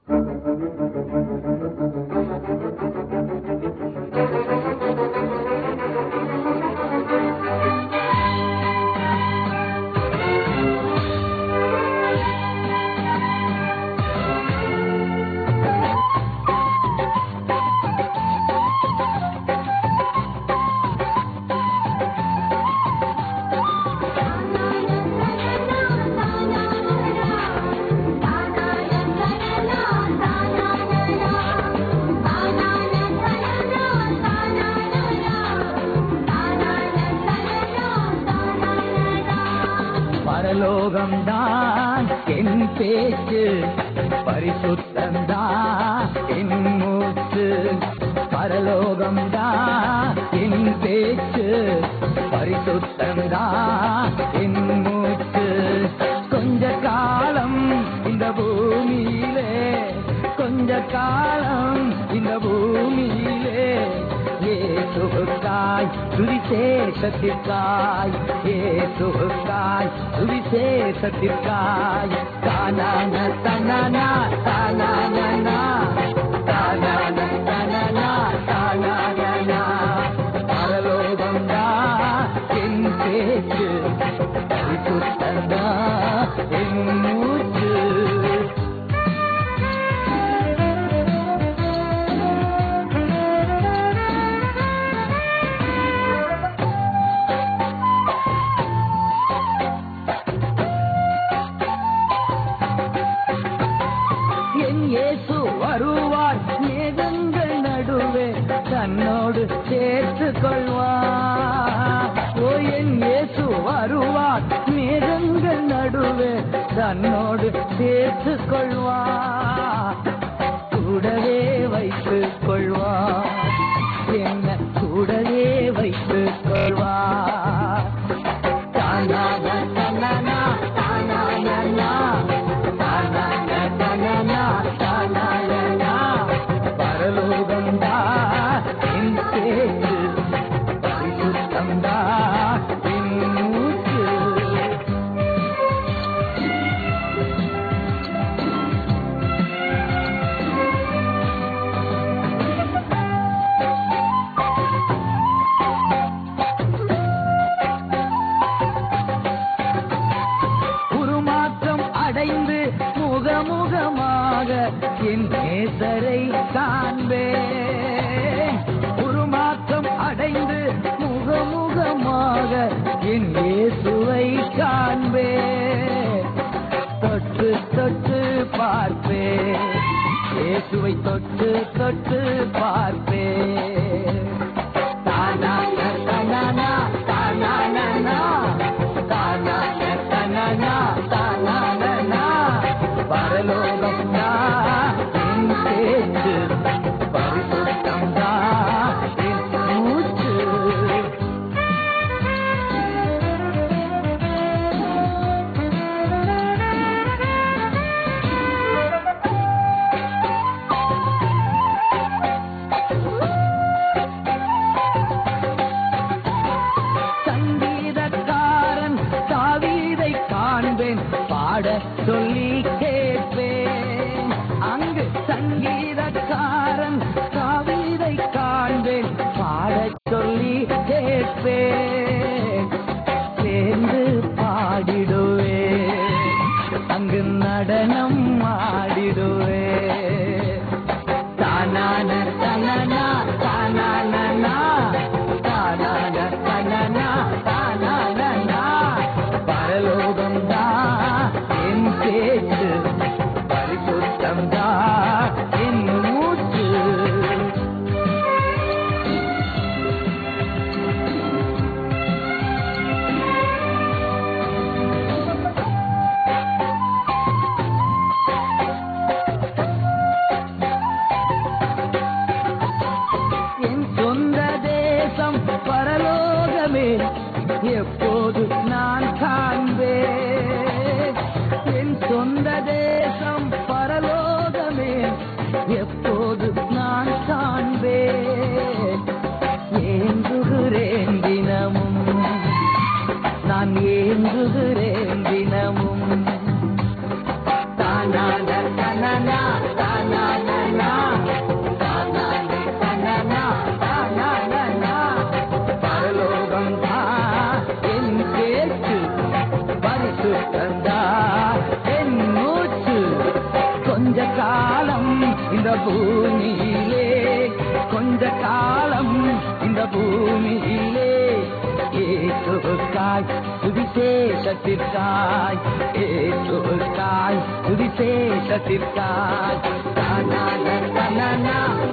பரலோகம்தான் என் பேச்சு பரிசுத்தந்தான் என் மூச்சு பரலோகம்தான் என் பேச்சு பரிசுத்தந்தான் என் மூச்சு கொஞ்ச காலம் இந்த பூமியிலே கொஞ்ச காலம் இந்த பூமியிலே ஏசுவுக்காய் சுவிசேஷத்திற்காய் ஏசுவுக்காய் சுவிசேஷத்திற்காய் தானான தனனா தானானா தானான தனனா தானானா பரலோகம்டா என் பேச்சு பரிசுத்தந்தா என் மூச்சு என் இயேசு வருவார் மேகங்கள் நடுவே தன்னோடு சேர்த்து கொள்வார் ஓ என் இயேசு வருவார் மேகங்கள் நடுவே தன்னோடு சேர்த்து கொள்வார் கூடவே வைத்துக் கொள்வார் என்ன கூடவே வைத்துக் கொள்வார் தானான தனனா தானானா தானான தனனா தானானா பரலோகம்தா என் பேச்சு பரிசுத்தம்தா என் மூச்சு உருமாற்றம் அடைந்து முகமுகமாக என் நேசரை காண்பேன் உருமாற்றம் அடைந்து முகமுகமாக என் இயேசுவை காண்பேன் தொட்டு தொட்டு பார்ப்பேன் இயேசுவை தொட்டு தொட்டு பார்ப்பேன் தானான தனனா தானானா தானான தனனா தானானா பரலோகம்தா என் பேச்சு பரிசுத்தம்தா என் மூச்சு சங்கீதக்காரன் தாவீதை காண்பேன் பாட சொல்லி கேட்பேன் அங்கு சங்கீதக்காரன் தாவீதை காண்பேன் பாட சொல்லி கேட்பேன் சேர்ந்து பாடிடுவேன் அங்கு நடனம் ஆடிடுவேன் தானான தனனா தானானா தானான தனனா தானானா பரலோகம் என் பேச்சு பரிசுத்தம் என் மூச்சு என் சொந்த தேசம் பரலோகமே எப்போது நான் காண்பேன் என் சொந்த தேசம் பரலோகமே எப்போது நான் காண்பேன் ஏங்குகிறேன் தினமும் நான் ஏங்குகிறேன் தினமும் தானான தனனா தான பூமியிலே கொஞ்ச காலம் இந்த பூமியிலே ஏற்றுக்காய் சுவிசேஷத்திற்காய் ஏற்றுக்காய் சுவிசேஷத்திற்காய் தானா, தானா, தானா,